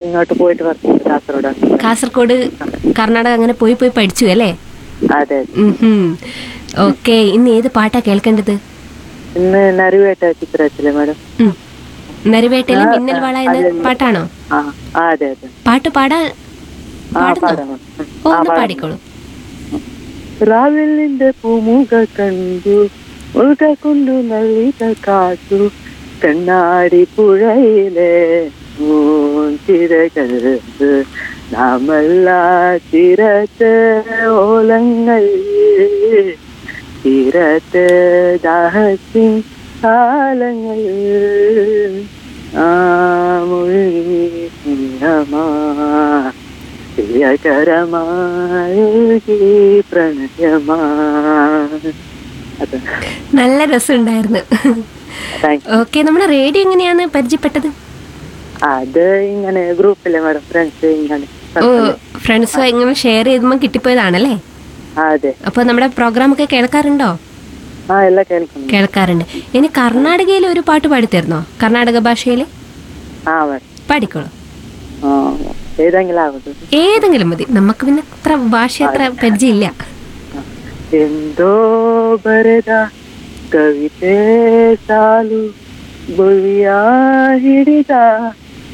ഇങ്ങോട്ട് പോയിട്ട് വർക്ക് കാസർഗോഡ് കാസർഗോഡ് കർണാടക അങ്ങനെ പോയി പോയി പഠിച്ചു അല്ലേ അതെ ഓക്കെ ഇന്ന് ഏത് പാട്ടാ കേൾക്കേണ്ടത് ഇന്ന് നറുവേട്ട ചിത്രത്തില് മാഡം ഉം. നരുവേട്ടയിലെ മിന്നൽ വള എന്ന പാട്ടാണോ ആ ആ, അതെ അതെ പാട്ട് പാടാൻ ആ പാടുന്നോ പാടാം ഓ ഒന്ന് പാടിക്കോളൂ ರಾವೆಲ್ಲಿಂದ ಪೂಮುಗ ಕಂಡು ಮುಳುಗ ಕೊಂಡು ನಲ್ಲಿದ ಕಾಸು ಕಣ್ಣಾಡಿ ಪುഴയിലെ തിരകൾ നാമല്ല തീരത്ത് ഓലങ്ങൾ തീരത്ത് ദാഹത്തിൻ കാലങ്ങൾ ആ മുഴുകി സ്നേഹമാ പ്രിയകരമായി പ്രണയമാ അത് നല്ല രസമുണ്ടായിരുന്നു താങ്ക് ഓക്കെ നമ്മുടെ റേഡിയോ എങ്ങനെയാണ് പരിചയപ്പെട്ടത് അത് ഇങ്ങനെ ഗ്രൂപ്പിലെ മാഡം ഫ്രണ്ട്സ് ഇങ്ങനെ ഓ ഫ്രണ്ട്സ് ഇങ്ങനെ ഷെയർ ചെയ്തുമ്പോൾ കിട്ടിപ്പോയതാണല്ലേ ആ അതെ അപ്പോൾ നമ്മുടെ പ്രോഗ്രാം ഒക്കെ കേൾക്കാറുണ്ടോ ആ എല്ലാം കേൾക്കുന്നു കേൾക്കാറുണ്ട് ഇനി കർണാടകയിൽ ഒരു പാട്ട് പാടിത്തരുന്നോ കർണാടക ഭാഷയിൽ ആ മാഡം പാടിക്കോളൂ ആ ഏതെങ്കിലും ആവട്ടെ ഏതെങ്കിലും മതി നമുക്ക് പിന്നെ അത്ര ഭാഷ അത്ര പരിചയമില്ല ಎಂದೋ ಬರೆದ ಕವಿತೆ ಸಾಲು ಬುಳಿಯ ಹಿಡಿದ